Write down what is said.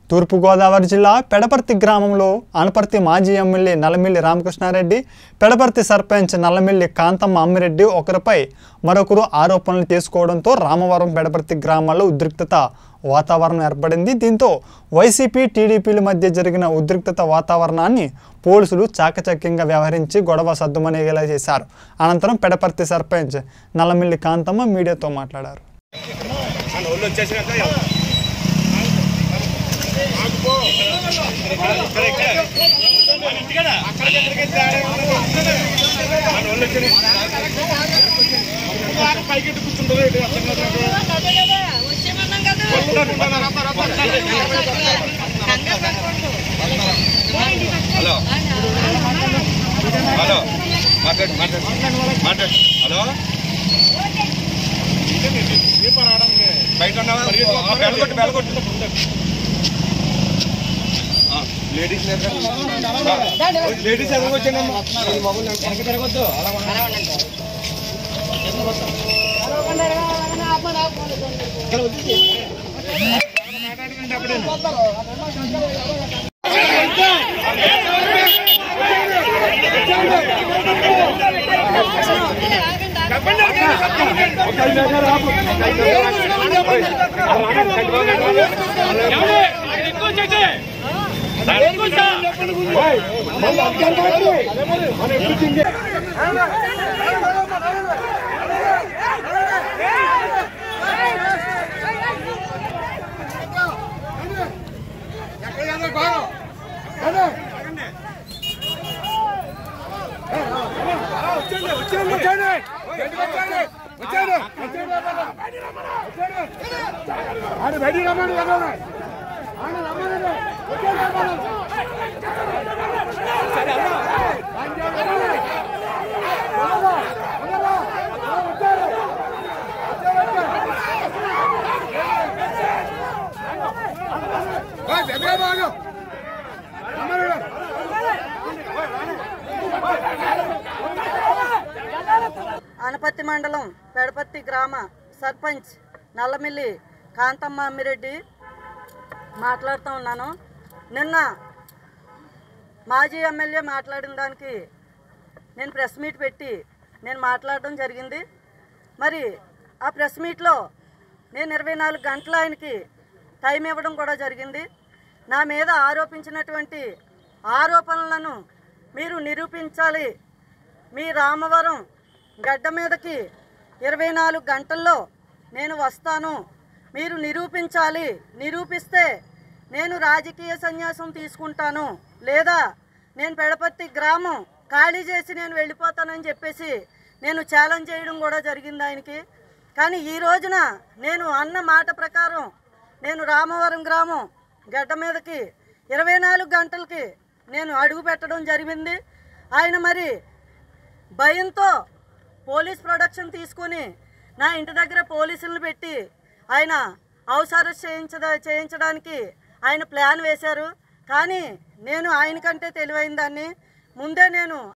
తూర్పుగోదావరి జిల్లా పెడపర్తి గ్రామంలో అనపర్తి మాజీ ఎమ్మెల్యే నల్లమిల్లి రామకృష్ణారెడ్డి పెడపర్తి సర్పంచ్ నల్లమిల్లి కాంతమ్మ అమ్మిరెడ్డి ఒకరిపై మరొకరు ఆరోపణలు చేసుకోవడంతో రామవరం పెడపర్తి గ్రామాల్లో ఉద్రిక్తత వాతావరణం ఏర్పడింది దీంతో వైసీపీ టీడీపీల మధ్య జరిగిన ఉద్రిక్తత వాతావరణాన్ని పోలీసులు చాకచక్యంగా వ్యవహరించి గొడవ సద్దుమణిగేలా చేశారు అనంతరం పెడపర్తి సర్పంచ్ నల్లమిల్లి కాంతమ్మ మీడియాతో మాట్లాడారు మన ఒళ్ళు వచ్చేసినాక మన ఒళ్ళు వచ్చేసి పైకి కూర్చుంటుంది వచ్చేమన్నాం కదా హలో హలో మాట్లాడు మాట్లాడు మాట్లాడు హలో బయట ఉన్నావా ఆ, బెల్లగొట్టు బెల్లగొట్టు ఆ, లేడీస్ లేరు కదా? ఆ, లేడీస్ ఎదురు వచ్చానమ్మా వెనక తిరగొద్దు అలా అనపత్తి మండలం పెడపత్తి గ్రామ సర్పంచ్ నల్లమిల్లి కాంతమ్మ అమ్మిరెడ్డి మాట్లాడుతూ ఉన్నాను నిన్న మాజీ ఎమ్మెల్యే మాట్లాడిన దానికి నేను ప్రెస్ మీట్ పెట్టి నేను మాట్లాడడం జరిగింది మరి ఆ ప్రెస్ మీట్లో నేను ఇరవై నాలుగు గంటలు ఆయనకి టైం ఇవ్వడం కూడా జరిగింది నా మీద ఆరోపించినటువంటి ఆరోపణలను మీరు నిరూపించాలి మీ రామవరం గడ్డ మీదకి ఇరవై నాలుగు గంటల్లో నేను వస్తాను మీరు నిరూపించాలి నిరూపిస్తే నేను రాజకీయ సన్యాసం తీసుకుంటాను లేదా నేను పెడపత్తి గ్రామం ఖాళీ చేసి నేను వెళ్ళిపోతానని చెప్పేసి నేను ఛాలెంజ్ చేయడం కూడా జరిగింది ఆయనకి కానీ ఈ రోజున నేను అన్న మాట ప్రకారం నేను రామవరం గ్రామం గడ్డ మీదకి ఇరవై నాలుగు గంటలకి నేను అడుగు పెట్టడం జరిగింది ఆయన మరి భయంతో పోలీస్ ప్రొడక్షన్ తీసుకుని నా ఇంటి దగ్గర పోలీసులను పెట్టి ఆయన హౌస్ అరెస్ట్ చేయించద చేయించడానికి ఆయన ప్లాన్ వేశారు కానీ నేను ఆయనకంటే తెలివైన దాన్ని ముందే నేను